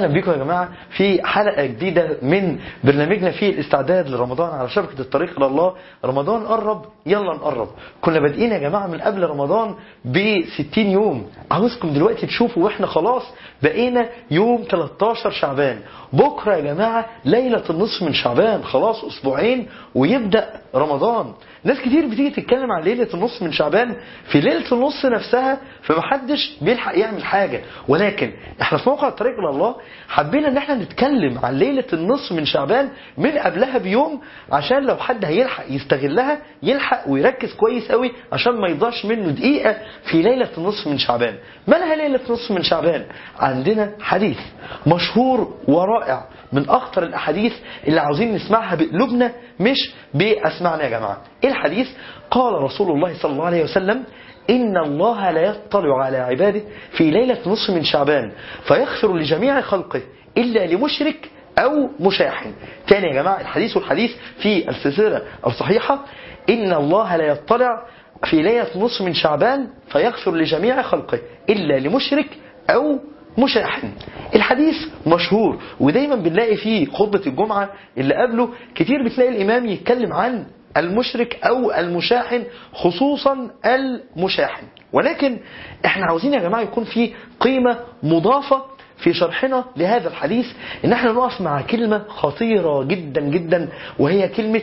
بكم يا جماعة في حلقة جديدة من برنامجنا في الاستعداد لرمضان على شبكة الطريق إلى الله رمضان قرب يلا نقرب كنا بادئين يا جماعة من قبل رمضان ب 60 يوم عاوزكم دلوقتي تشوفوا واحنا خلاص بقينا يوم 13 شعبان بكرة يا جماعة ليلة النصف من شعبان خلاص أسبوعين ويبدأ رمضان ناس كتير بتيجي تتكلم عن ليلة النص من شعبان في ليلة النص نفسها فمحدش بيلحق يعمل حاجة ولكن احنا في موقع الطريق إلى الله حبينا ان احنا نتكلم عن ليلة النص من شعبان من قبلها بيوم عشان لو حد هيلحق يستغلها يلحق ويركز كويس قوي عشان ما يضيعش منه دقيقة في ليلة النص من شعبان ما لها ليلة النص من شعبان عندنا حديث مشهور ورائع من اخطر الاحاديث اللي عاوزين نسمعها بقلوبنا مش باسمعنا يا جماعه ايه الحديث قال رسول الله صلى الله عليه وسلم إن الله لا يطلع على عباده في ليلة نصف من شعبان فيغفر لجميع خلقه إلا لمشرك أو مشاحن تاني يا جماعة الحديث والحديث في السلسلة الصحيحة إن الله لا يطلع في ليلة نصف من شعبان فيغفر لجميع خلقه إلا لمشرك أو مشاحن الحديث مشهور ودايما بنلاقي فيه خطبة الجمعة اللي قبله كتير بتلاقي الإمام يتكلم عن المشرك أو المشاحن خصوصا المشاحن ولكن احنا عاوزين يا جماعة يكون في قيمة مضافة في شرحنا لهذا الحديث ان احنا نقف مع كلمة خطيرة جدا جدا وهي كلمة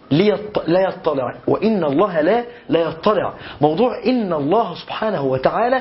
لا يطلع وإن الله لا لا يطلع موضوع إن الله سبحانه وتعالى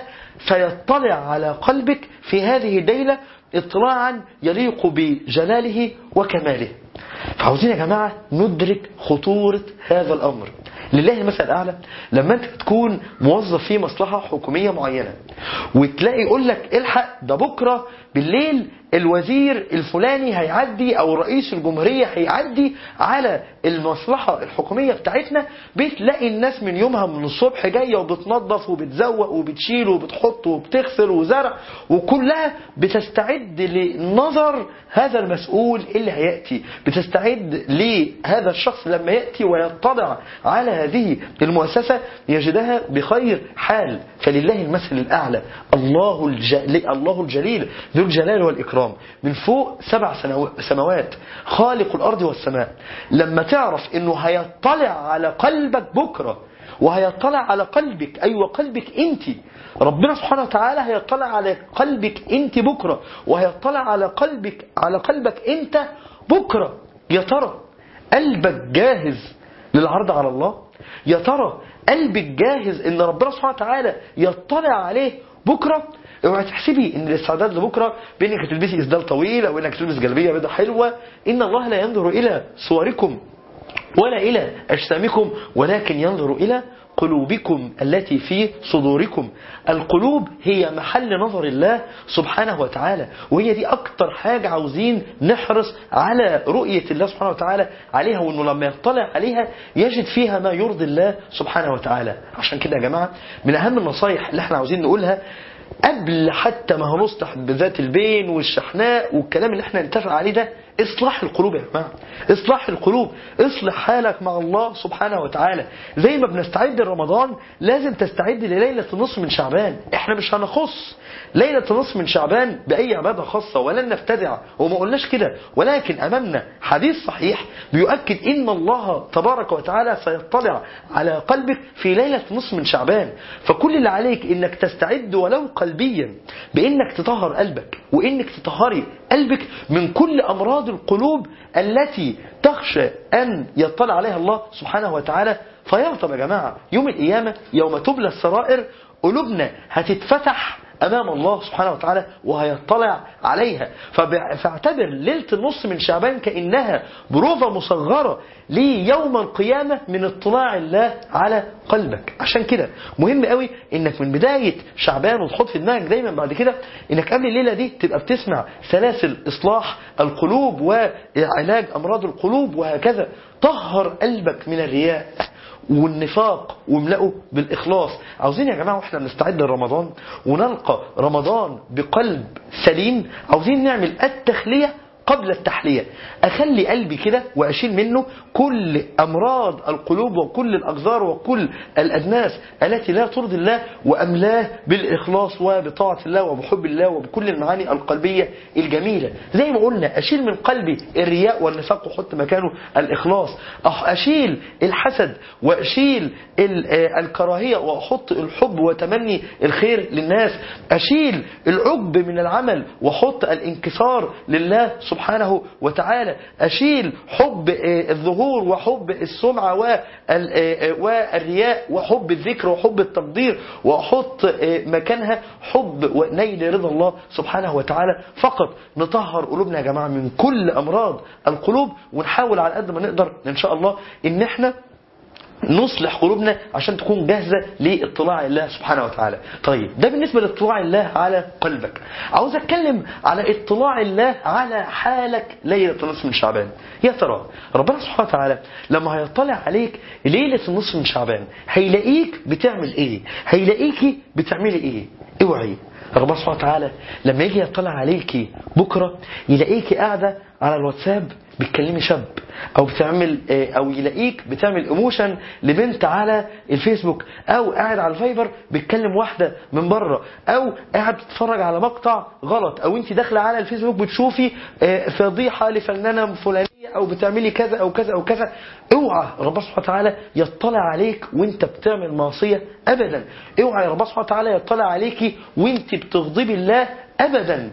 سيطلع على قلبك في هذه الليلة اطلاعا يليق بجلاله وكماله فعاوزين يا جماعة ندرك خطورة هذا الأمر لله المثل الأعلى لما أنت تكون موظف في مصلحة حكومية معينة وتلاقي يقول لك الحق ده بكرة بالليل الوزير الفلاني هيعدي او رئيس الجمهورية هيعدي على المصلحة الحكومية بتاعتنا بتلاقي الناس من يومها من الصبح جاية وبتنظف وبتزوق وبتشيل وبتحط وبتغسل وزرع وكلها بتستعد لنظر هذا المسؤول اللي هيأتي بتستعد لهذا الشخص لما يأتي ويطلع على هذه المؤسسة يجدها بخير حال فلله المثل الأعلى الله الجليل, الله الجليل ذو الجلال والإكرام من فوق سبع سماوات خالق الأرض والسماء لما تعرف أنه هيطلع على قلبك بكرة وهيطلع على قلبك أيوة قلبك أنت ربنا سبحانه وتعالى هيطلع على قلبك أنت بكرة وهيطلع على قلبك على قلبك أنت بكرة يا ترى قلبك جاهز للعرض على الله يا ترى قلبك جاهز ان ربنا سبحانه وتعالى يطلع عليه بكره اوعي تحسبي ان الاستعداد لبكره بانك تلبسي اسدال طويل او انك تلبس جلبيه بيضاء حلوه ان الله لا ينظر الى صوركم ولا الى اجسامكم ولكن ينظر الى قلوبكم التي في صدوركم القلوب هي محل نظر الله سبحانه وتعالى وهي دي أكتر حاجة عاوزين نحرص على رؤية الله سبحانه وتعالى عليها وأنه لما يطلع عليها يجد فيها ما يرضي الله سبحانه وتعالى عشان كده يا جماعة من أهم النصايح اللي احنا عاوزين نقولها قبل حتى ما هنصلح بذات البين والشحناء والكلام اللي احنا نتفق عليه ده اصلاح القلوب يا جماعه اصلاح القلوب اصلح حالك مع الله سبحانه وتعالى زي ما بنستعد لرمضان لازم تستعد لليله النصف من شعبان احنا مش هنخص ليله النصف من شعبان باي عباده خاصه ولن نبتدع وما قلناش كده ولكن امامنا حديث صحيح بيؤكد ان الله تبارك وتعالى سيطلع على قلبك في ليله النصف من شعبان فكل اللي عليك انك تستعد ولو قلبيا بانك تطهر قلبك وانك تطهري قلبك من كل امراض القلوب التي تخشى أن يطلع عليها الله سبحانه وتعالى فيغضب يا جماعة يوم القيامة يوم تبلى السرائر قلوبنا هتتفتح أمام الله سبحانه وتعالى وهيطلع عليها فاعتبر ليلة النص من شعبان كأنها بروفة مصغرة ليوم القيامة من اطلاع الله على قلبك عشان كده مهم قوي انك من بداية شعبان وتحط في دماغك دايما بعد كده انك قبل الليلة دي تبقى بتسمع سلاسل اصلاح القلوب وعلاج امراض القلوب وهكذا طهر قلبك من الرياء والنفاق واملأه بالإخلاص عاوزين يا جماعة واحنا بنستعد لرمضان ونلقى رمضان بقلب سليم عاوزين نعمل التخلية قبل التحلية أخلي قلبي كده وأشيل منه كل أمراض القلوب وكل الأقذار وكل الأدناس التي لا ترضي الله وأملاه بالإخلاص وبطاعة الله وبحب الله وبكل المعاني القلبية الجميلة زي ما قلنا أشيل من قلبي الرياء والنفاق وحط مكانه الإخلاص أشيل الحسد وأشيل الكراهية وأحط الحب وتمني الخير للناس أشيل العجب من العمل وأحط الانكسار لله سبحانه وتعالى أشيل حب الظهور وحب السمعة والرياء وحب الذكر وحب التقدير وأحط مكانها حب ونيل رضا الله سبحانه وتعالى فقط نطهر قلوبنا يا جماعة من كل أمراض القلوب ونحاول على قد ما نقدر إن شاء الله إن احنا نصلح قلوبنا عشان تكون جاهزة لاطلاع الله سبحانه وتعالى طيب ده بالنسبة لاطلاع الله على قلبك عاوز اتكلم على اطلاع الله على حالك ليلة النصف من شعبان يا ترى ربنا سبحانه وتعالى لما هيطلع عليك ليلة النصف من شعبان هيلاقيك بتعمل ايه هيلاقيكي بتعملي ايه اوعي ربنا سبحانه وتعالى لما يجي يطلع عليكي بكرة يلاقيكي قاعدة على الواتساب بتكلمي شاب او بتعمل او يلاقيك بتعمل ايموشن لبنت على الفيسبوك او قاعد على الفايبر بتكلم واحده من بره او قاعد بتتفرج على مقطع غلط او انت داخله على الفيسبوك بتشوفي فضيحه لفنانه فلانيه او بتعملي كذا او كذا او كذا اوعى ربنا سبحانه وتعالى يطلع عليك وانت بتعمل معصيه ابدا اوعى ربنا سبحانه وتعالى يطلع عليكي وانت بتغضبي الله ابدا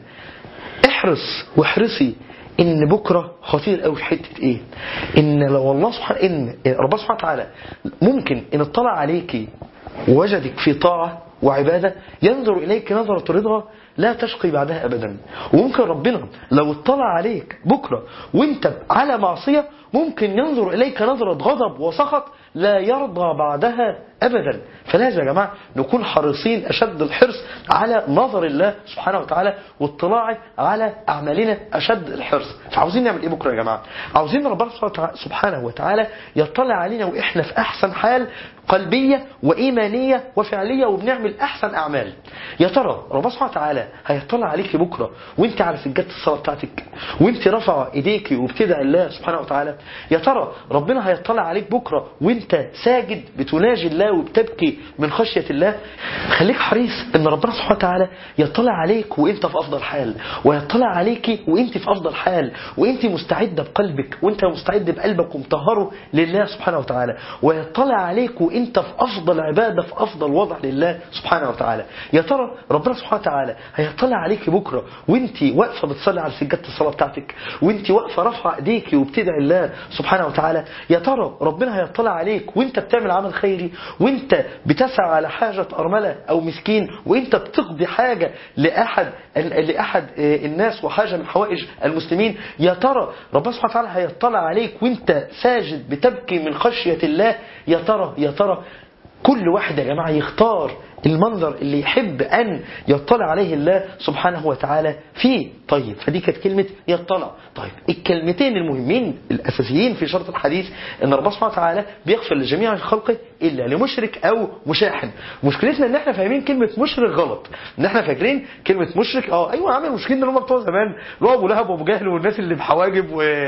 احرص واحرصي ان بكرة خطير قوي في حتة ايه ان لو الله سبحانه ان ربنا سبحانه وتعالى ممكن ان اطلع عليكي ووجدك في طاعة وعبادة ينظر إليك نظرة رضا لا تشقي بعدها أبدا وممكن ربنا لو اطلع عليك بكرة وانت على معصية ممكن ينظر إليك نظرة غضب وسخط لا يرضى بعدها أبدا فلازم يا جماعة نكون حريصين أشد الحرص على نظر الله سبحانه وتعالى واطلاعه على أعمالنا أشد الحرص فعاوزين نعمل إيه بكرة يا جماعة عاوزين ربنا سبحانه وتعالى يطلع علينا وإحنا في أحسن حال قلبية وإيمانية وفعلية وبنعمل أحسن أعمال يا ترى ربنا سبحانه وتعالى هيطلع عليك بكرة وانت على سجادة الصلاة بتاعتك وانت رافعه ايديك وبتدعي الله سبحانه وتعالى يا ترى ربنا هيطلع عليك بكرة وانت ساجد بتناجي الله وبتبكي من خشية الله خليك حريص ان ربنا سبحانه وتعالى يطلع عليك وانت في افضل حال ويطلع عليك وانت في افضل حال وانت مستعدة بقلبك وانت مستعد بقلبك ومطهره لله سبحانه وتعالى ويطلع عليك وانت في افضل عبادة في افضل وضع لله سبحانه وتعالى يا ترى ربنا سبحانه وتعالى هيطلع عليك بكرة وانت واقفة بتصلي على سجادة الصلاة بتاعتك وانت واقفة رافعة ايديك وبتدعي الله سبحانه وتعالى يا ترى ربنا هيطلع عليك وانت بتعمل عمل خيري وانت بتسعى على حاجة أرملة أو مسكين وانت بتقضي حاجة لأحد لأحد الناس وحاجة من حوائج المسلمين يا ترى ربنا سبحانه وتعالى هيطلع عليك وانت ساجد بتبكي من خشية الله يا ترى يا ترى كل واحد يا جماعة يختار المنظر اللي يحب أن يطلع عليه الله سبحانه وتعالى فيه طيب فدي كانت كلمة يطلع طيب الكلمتين المهمين الأساسيين في شرط الحديث أن ربنا سبحانه وتعالى بيغفر لجميع خلقه إلا لمشرك أو مشاحن مشكلتنا أن احنا فاهمين كلمة مشرك غلط أن احنا فاكرين كلمة مشرك اه أيوة عامل المشركين اللي هم بتوع زمان اللي هو أبو لهب وأبو جهل والناس اللي بحواجب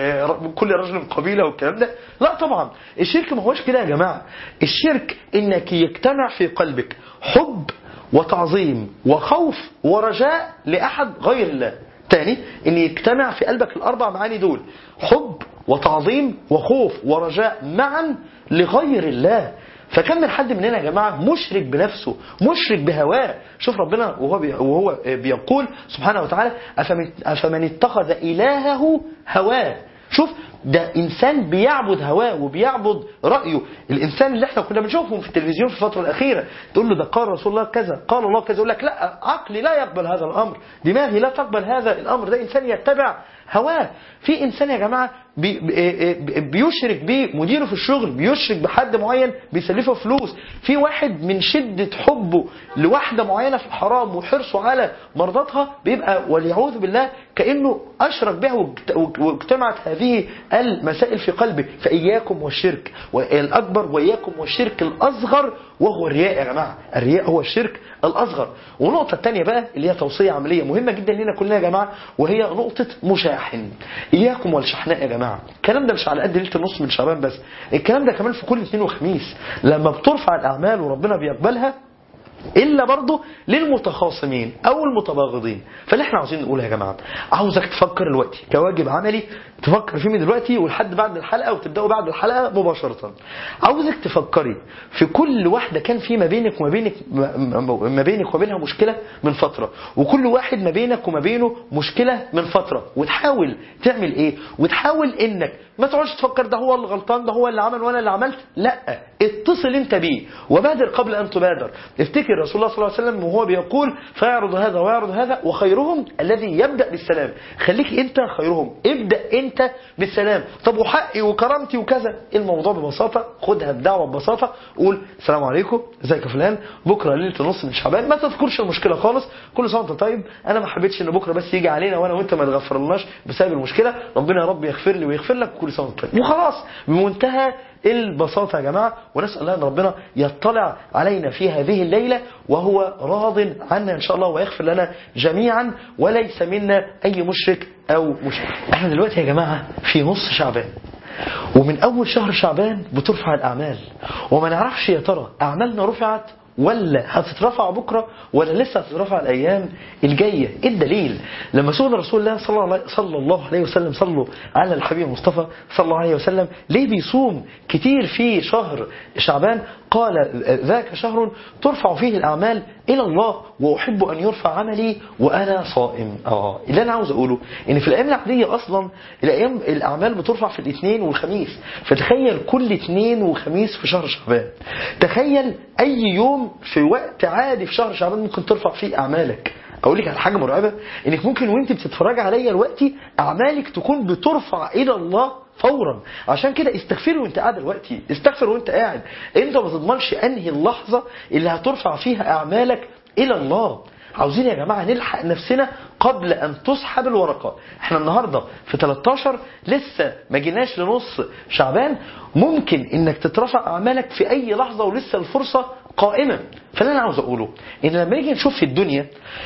وكل رجل من قبيلة والكلام ده لا طبعا الشرك ما هوش كده يا جماعة الشرك إنك يجتمع في قلبك حب وتعظيم وخوف ورجاء لأحد غير الله تاني ان يجتمع في قلبك الاربع معاني دول حب وتعظيم وخوف ورجاء معا لغير الله فكم من حد مننا يا جماعة مشرك بنفسه مشرك بهواه شوف ربنا وهو بي وهو بيقول سبحانه وتعالى أفمن, أفمن اتخذ إلهه هواه شوف ده إنسان بيعبد هواه وبيعبد رأيه الإنسان اللي احنا كنا بنشوفهم في التلفزيون في الفترة الأخيرة تقول له ده قال رسول الله كذا قال الله كذا يقول لك لا عقلي لا يقبل هذا الأمر دماغي لا تقبل هذا الأمر ده إنسان يتبع هواه في إنسان يا جماعة بي بي بيشرك بيه مديره في الشغل بيشرك بحد معين بيسلفه فلوس في واحد من شدة حبه لواحدة معينة في الحرام وحرصه على مرضاتها بيبقى واليعوذ بالله كأنه أشرك بها واجتمعت هذه المسائل في قلبه فإياكم والشرك الأكبر وإياكم والشرك الأصغر وهو الرياء يا جماعة الرياء هو الشرك الأصغر ونقطة الثانية بقى اللي هي توصية عملية مهمة جدا لنا كلنا يا جماعة وهي نقطة مشاحن إياكم والشحناء يا جماعة الكلام ده مش على قد ليلة النص من شعبان بس الكلام ده كمان في كل اثنين وخميس لما بترفع الأعمال وربنا بيقبلها إلا برضه للمتخاصمين أو المتباغضين فاللي احنا عاوزين نقول يا جماعة عاوزك تفكر دلوقتي كواجب عملي تفكر فيه من دلوقتي ولحد بعد الحلقة وتبدأوا بعد الحلقة مباشرة عاوزك تفكري في كل واحدة كان في ما بينك وما بينك ما بينك وبينها مشكلة من فترة وكل واحد ما بينك وما بينه مشكلة من فترة وتحاول تعمل ايه وتحاول انك ما تقعدش تفكر ده هو اللي غلطان ده هو اللي عمل وانا اللي عملت لا اتصل انت بيه وبادر قبل ان تبادر افتكر رسول الله صلى الله عليه وسلم وهو بيقول فيعرض هذا ويعرض هذا وخيرهم الذي يبدا بالسلام خليك انت خيرهم ابدا انت بالسلام طب وحقي وكرامتي وكذا الموضوع ببساطه خدها الدعوه ببساطه قول السلام عليكم ازيك يا فلان بكره ليله النص من شعبان ما تذكرش المشكله خالص كل سنه وانت طيب انا ما حبيتش ان بكره بس يجي علينا وانا وانت ما تغفرلناش بسبب المشكله ربنا يا رب يغفر لي ويغفر لك كل سنه وانت طيب وخلاص بمنتهى البساطة يا جماعة ونسأل الله أن ربنا يطلع علينا في هذه الليلة وهو راض عنا إن شاء الله ويغفر لنا جميعا وليس منا أي مشرك أو مشرك احنا دلوقتي يا جماعة في نص شعبان ومن أول شهر شعبان بترفع الأعمال وما نعرفش يا ترى أعمالنا رفعت ولا هتترفع بكرة ولا لسه هتترفع الأيام الجاية إيه الدليل لما سئل رسول الله صلى الله, صلى الله عليه وسلم صلوا على الحبيب المصطفى صلى الله عليه وسلم ليه بيصوم كتير في شهر شعبان قال ذاك شهر ترفع فيه الأعمال إلى الله وأحب أن يرفع عملي وأنا صائم آه اللي أنا عاوز أقوله إن في الأيام العادية أصلا الأيام الأعمال بترفع في الاثنين والخميس فتخيل كل اثنين وخميس في شهر شعبان تخيل أي يوم في وقت عادي في شهر شعبان ممكن ترفع فيه أعمالك اقول لك على حاجه مرعبه انك ممكن وانت بتتفرج عليا دلوقتي اعمالك تكون بترفع الى الله فورا عشان كده استغفر وانت قاعد دلوقتي استغفر وانت قاعد انت ما تضمنش انهي اللحظه اللي هترفع فيها اعمالك الى الله عاوزين يا جماعة نلحق نفسنا قبل أن تسحب الورقة احنا النهاردة في 13 لسه ما جيناش لنص شعبان ممكن انك تترفع أعمالك في أي لحظة ولسه الفرصة قائمة فاللي أنا عاوز أقوله إن لما نيجي نشوف في الدنيا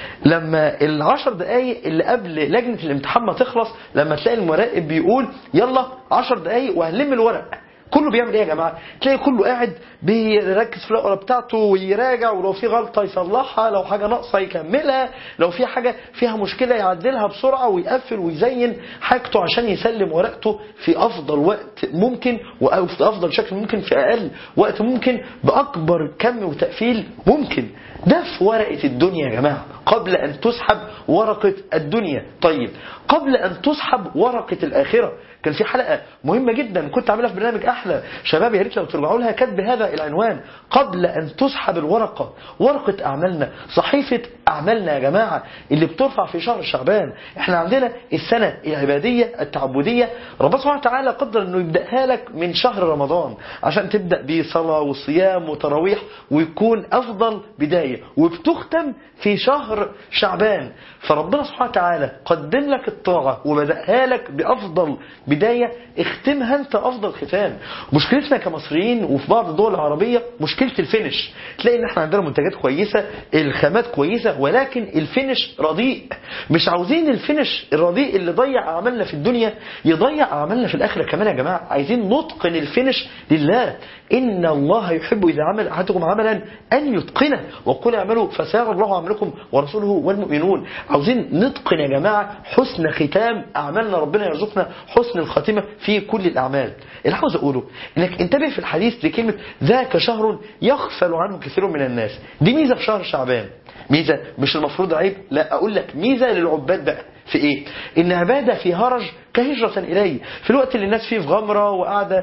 لما العشر دقايق اللي قبل لجنة الامتحان ما تخلص لما تلاقي المراقب بيقول يلا عشر دقايق وهنلم الورق كله بيعمل ايه يا جماعه تلاقي كله قاعد بيركز في الورقه بتاعته ويراجع ولو في غلطه يصلحها لو حاجه ناقصه يكملها لو في حاجه فيها مشكله يعدلها بسرعه ويقفل ويزين حاجته عشان يسلم ورقته في افضل وقت ممكن او في افضل شكل ممكن في اقل وقت ممكن باكبر كم وتقفيل ممكن ده في ورقه الدنيا يا جماعه قبل ان تسحب ورقه الدنيا طيب قبل ان تسحب ورقه الاخره كان في حلقة مهمة جدا كنت عاملها في برنامج أحلى شباب يا ريت لو ترجعوا لها كاتب هذا العنوان قبل أن تسحب الورقة ورقة أعمالنا صحيفة أعمالنا يا جماعة اللي بترفع في شهر شعبان احنا عندنا السنة العبادية التعبدية ربنا سبحانه وتعالى قدر أنه يبدأها لك من شهر رمضان عشان تبدأ بصلاة وصيام وتراويح ويكون أفضل بداية وبتختم في شهر شعبان فربنا سبحانه وتعالى قدم لك الطاعة وبدأها لك بأفضل بداية اختمها انت افضل ختام مشكلتنا كمصريين وفي بعض الدول العربية مشكلة الفينش تلاقي ان احنا عندنا منتجات كويسة الخامات كويسة ولكن الفينش رديء مش عاوزين الفينش الرديء اللي ضيع اعمالنا في الدنيا يضيع اعمالنا في الاخرة كمان يا جماعة عايزين نتقن الفينش لله ان الله يحب اذا عمل احدكم عملا ان يتقنه وقل اعملوا فسيرى الله عملكم ورسوله والمؤمنون عاوزين نتقن يا جماعة حسن ختام اعمالنا ربنا يرزقنا حسن الخاتمة في كل الأعمال اللي عاوز أقوله إنك انتبه في الحديث لكلمة ذاك شهر يغفل عنه كثير من الناس دي ميزة في شهر شعبان ميزة مش المفروض عيب لا أقول لك ميزة للعباد بقى في إيه إن عبادة في هرج كهجرة إليه في الوقت اللي الناس فيه في غمرة وقاعدة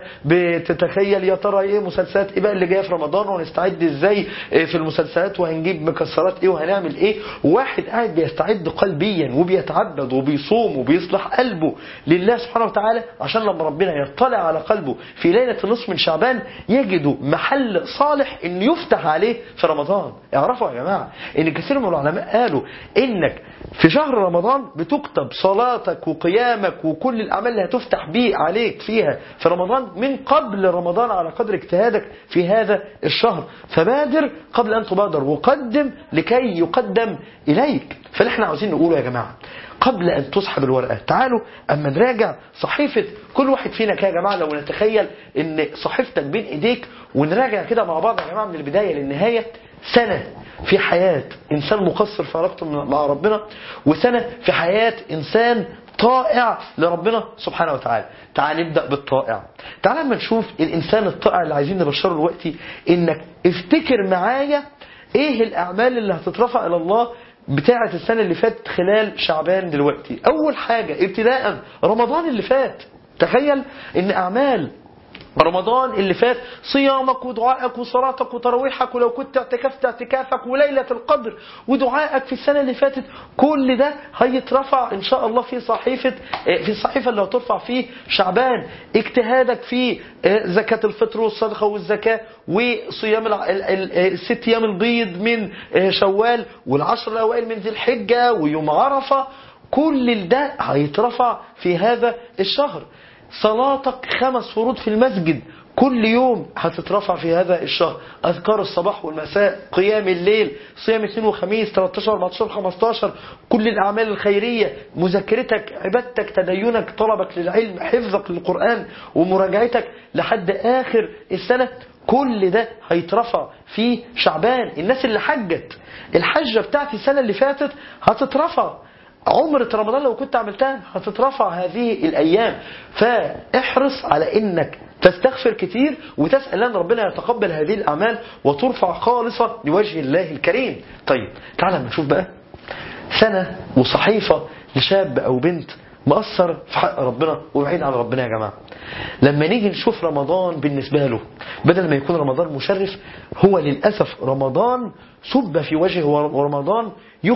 بتتخيل يا ترى إيه مسلسلات إيه بقى اللي جاية في رمضان وهنستعد إزاي في المسلسلات وهنجيب مكسرات إيه وهنعمل إيه واحد قاعد بيستعد قلبيا وبيتعبد وبيصوم وبيصلح قلبه لله سبحانه وتعالى عشان لما ربنا يطلع على قلبه في ليلة النصف من شعبان يجد محل صالح إن يفتح عليه في رمضان اعرفوا يا جماعة إن كثير من العلماء قالوا إنك في شهر رمضان بتكتب صلاتك وقيامك وكل الأعمال اللي هتفتح بيه عليك فيها في رمضان من قبل رمضان على قدر اجتهادك في هذا الشهر فبادر قبل أن تبادر وقدم لكي يقدم إليك فاللي احنا عاوزين نقوله يا جماعة قبل أن تسحب الورقة تعالوا أما نراجع صحيفة كل واحد فينا كده يا جماعة لو نتخيل أن صحيفتك بين إيديك ونراجع كده مع بعض يا جماعة من البداية للنهاية سنة في حياة إنسان مقصر في علاقته مع ربنا وسنة في حياة إنسان طائع لربنا سبحانه وتعالى تعال نبدأ بالطائع تعال لما نشوف الإنسان الطائع اللي عايزين نبشره دلوقتي إنك افتكر معايا إيه الأعمال اللي هتترفع إلى الله بتاعة السنة اللي فاتت خلال شعبان دلوقتي أول حاجة ابتداء رمضان اللي فات تخيل إن أعمال رمضان اللي فات صيامك ودعائك وصلاتك وتراويحك ولو كنت اعتكفت اعتكافك وليلة القدر ودعائك في السنة اللي فاتت كل ده هيترفع ان شاء الله في صحيفة في الصحيفة اللي هترفع فيه شعبان اجتهادك في زكاة الفطر والصدقة والزكاة وصيام الست ايام البيض من شوال والعشر الاوائل من ذي الحجة ويوم عرفة كل ده هيترفع في هذا الشهر صلاتك خمس فروض في المسجد كل يوم هتترفع في هذا الشهر أذكار الصباح والمساء قيام الليل صيام اثنين وخميس 13 14 15 كل الأعمال الخيرية مذاكرتك عبادتك تدينك طلبك للعلم حفظك للقرآن ومراجعتك لحد آخر السنة كل ده هيترفع في شعبان الناس اللي حجت الحجة بتاعتي السنة اللي فاتت هتترفع عمرة رمضان لو كنت عملتها هتترفع هذه الأيام فاحرص على إنك تستغفر كتير وتسأل أن ربنا يتقبل هذه الأعمال وترفع خالصة لوجه الله الكريم طيب تعال نشوف بقى سنة وصحيفة لشاب أو بنت مأثر في حق ربنا وبعيد عن ربنا يا جماعة لما نيجي نشوف رمضان بالنسبة له بدل ما يكون رمضان مشرف هو للأسف رمضان سب في وجهه ورمضان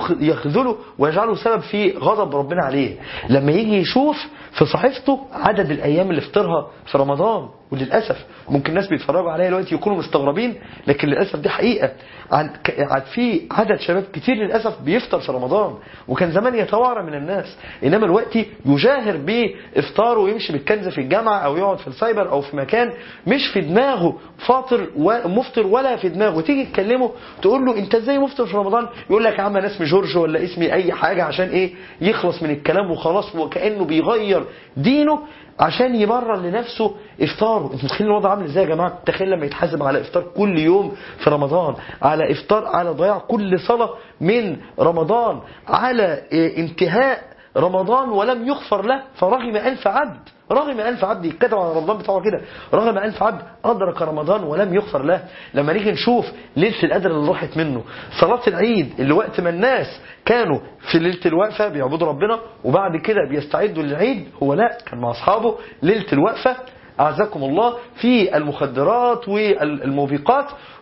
يخذله ويجعله سبب في غضب ربنا عليه لما يجي يشوف في صحيفته عدد الأيام اللي فطرها في رمضان وللأسف ممكن الناس بيتفرجوا عليها دلوقتي يكونوا مستغربين لكن للأسف دي حقيقة عن في عدد شباب كتير للأسف بيفطر في رمضان وكان زمان يتوارى من الناس إنما الوقت يجاهر بإفطاره ويمشي بالكنز في الجامعة أو يقعد في السايبر أو في مكان مش في دماغه فاطر ومفطر ولا في دماغه تيجي تكلمه تقول له انت ازاي مفطر في رمضان يقول لك يا عم انا اسمي جورج ولا اسمي اي حاجة عشان ايه يخلص من الكلام وخلاص وكأنه بيغير دينه عشان يبرر لنفسه افطاره انتوا متخيلين الوضع عامل ازاي يا جماعه تخيل لما يتحاسب على افطار كل يوم في رمضان على افطار على ضياع كل صلاه من رمضان على انتهاء رمضان ولم يغفر له فرغم ألف عبد رغم ألف عبد يتكتب على رمضان بتاعه كده رغم ألف عبد أدرك رمضان ولم يغفر له لما نيجي نشوف ليلة القدر اللي راحت منه صلاة العيد اللي وقت ما الناس كانوا في ليلة الوقفة بيعبدوا ربنا وبعد كده بيستعدوا للعيد هو لا كان مع أصحابه ليلة الوقفة أعزكم الله في المخدرات والموبقات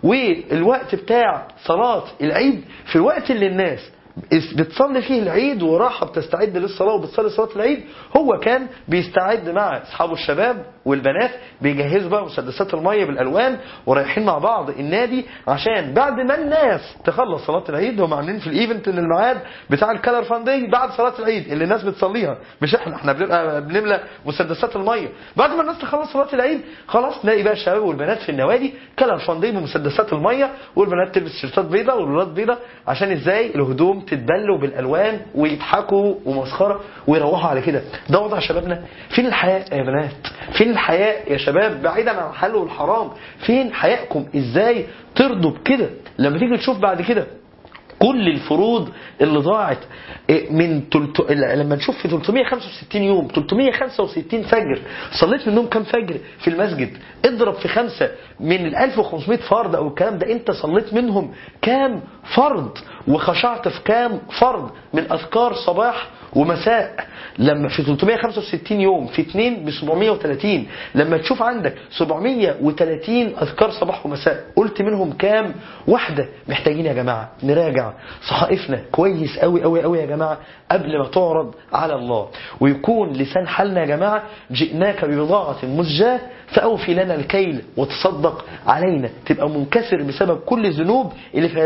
والوقت بتاع صلاة العيد في الوقت اللي الناس بتصلي فيه العيد وراحة بتستعد للصلاة وبتصلي صلاة العيد هو كان بيستعد مع أصحابه الشباب والبنات بيجهزوا بقى مسدسات المية بالألوان ورايحين مع بعض النادي عشان بعد ما الناس تخلص صلاة العيد هم عاملين في الايفنت ان الميعاد بتاع الكالر فاندي بعد صلاة العيد اللي الناس بتصليها مش احنا احنا بنبقى بنملى مسدسات المية بعد ما الناس تخلص صلاة العيد خلاص تلاقي بقى الشباب والبنات في النوادي كالر فاندي بمسدسات المية والبنات تلبس شيرتات بيضاء والولاد بيضاء عشان ازاي الهدوم تتبلوا بالالوان ويضحكوا ومسخره ويروحوا على كده ده وضع شبابنا فين الحياء يا بنات فين الحياء يا شباب بعيدا عن الحلال والحرام فين حيائكم ازاي ترضوا بكده لما تيجي تشوف بعد كده كل الفروض اللي ضاعت من تلت... لما نشوف في 365 يوم 365 فجر صليت منهم كام فجر في المسجد اضرب في خمسة من ال 1500 فرض او الكلام ده انت صليت منهم كام فرض وخشعت في كام فرض من اذكار صباح ومساء لما في 365 يوم في 2 ب 730 لما تشوف عندك 730 اذكار صباح ومساء قلت منهم كام واحده محتاجين يا جماعه نراجع صحائفنا كويس قوي قوي قوي يا جماعه قبل ما تعرض على الله ويكون لسان حالنا يا جماعه جئناك ببضاعه مزجاه فأوفي لنا الكيل وتصدق علينا تبقى منكسر بسبب كل الذنوب اللي في هذه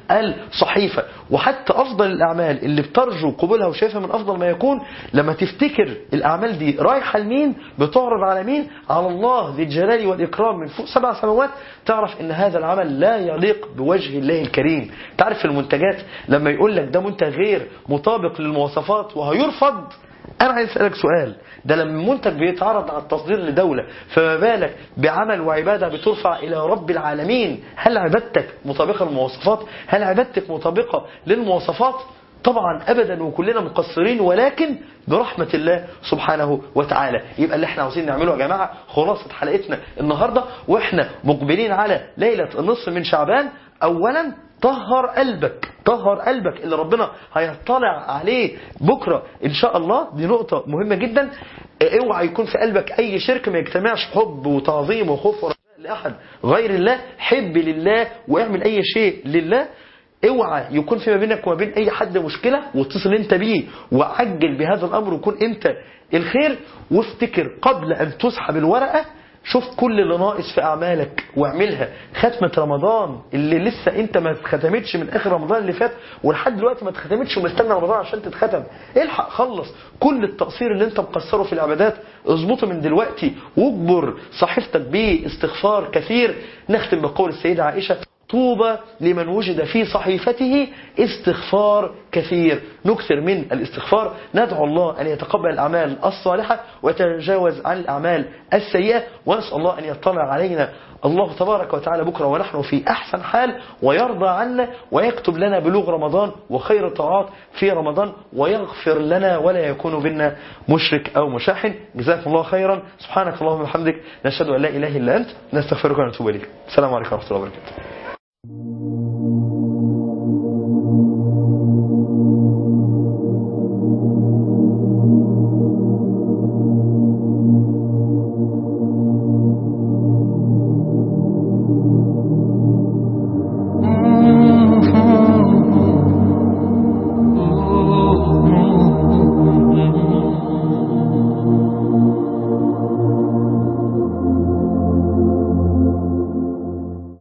الصحيفة وحتى أفضل الأعمال اللي بترجو قبولها وشايفها من أفضل ما يكون لما تفتكر الأعمال دي رايحة لمين بتعرض على مين على الله ذي الجلال والإكرام من فوق سبع سماوات تعرف إن هذا العمل لا يليق بوجه الله الكريم تعرف في المنتجات لما يقول لك ده منتج غير مطابق للمواصفات وهيرفض انا عايز اسالك سؤال ده لما منتج بيتعرض على التصدير لدوله فما بالك بعمل وعباده بترفع الى رب العالمين هل عبادتك مطابقه للمواصفات هل عبادتك مطابقه للمواصفات طبعا ابدا وكلنا مقصرين ولكن برحمه الله سبحانه وتعالى يبقى اللي احنا عاوزين نعمله يا جماعه خلاصه حلقتنا النهارده واحنا مقبلين على ليله النصف من شعبان اولا طهر قلبك طهر قلبك اللي ربنا هيطلع عليه بكرة إن شاء الله دي نقطة مهمة جدا اوعى يكون في قلبك أي شرك ما يجتمعش حب وتعظيم وخوف ورجاء لأحد غير الله حب لله واعمل أي شيء لله اوعى يكون في ما بينك وما بين اي حد مشكله واتصل انت بيه وعجل بهذا الامر وكون انت الخير وافتكر قبل ان تسحب الورقه شوف كل اللي ناقص في اعمالك واعملها ختمه رمضان اللي لسه انت ما اتختمتش من اخر رمضان اللي فات ولحد دلوقتي ما اتختمتش ومستني رمضان عشان تتختم الحق خلص كل التقصير اللي انت مقصره في العبادات اظبطه من دلوقتي واجبر صحيفتك باستغفار كثير نختم بقول السيده عائشه طوبى لمن وجد في صحيفته استغفار كثير نكثر من الاستغفار ندعو الله أن يتقبل الأعمال الصالحة ويتجاوز عن الأعمال السيئة ونسأل الله أن يطلع علينا الله تبارك وتعالى بكرة ونحن في أحسن حال ويرضى عنا ويكتب لنا بلوغ رمضان وخير الطاعات في رمضان ويغفر لنا ولا يكون بنا مشرك أو مشاحن جزاكم الله خيرا سبحانك اللهم وبحمدك نشهد أن لا إله إلا أنت نستغفرك ونتوب إليك السلام عليكم ورحمة الله وبركاته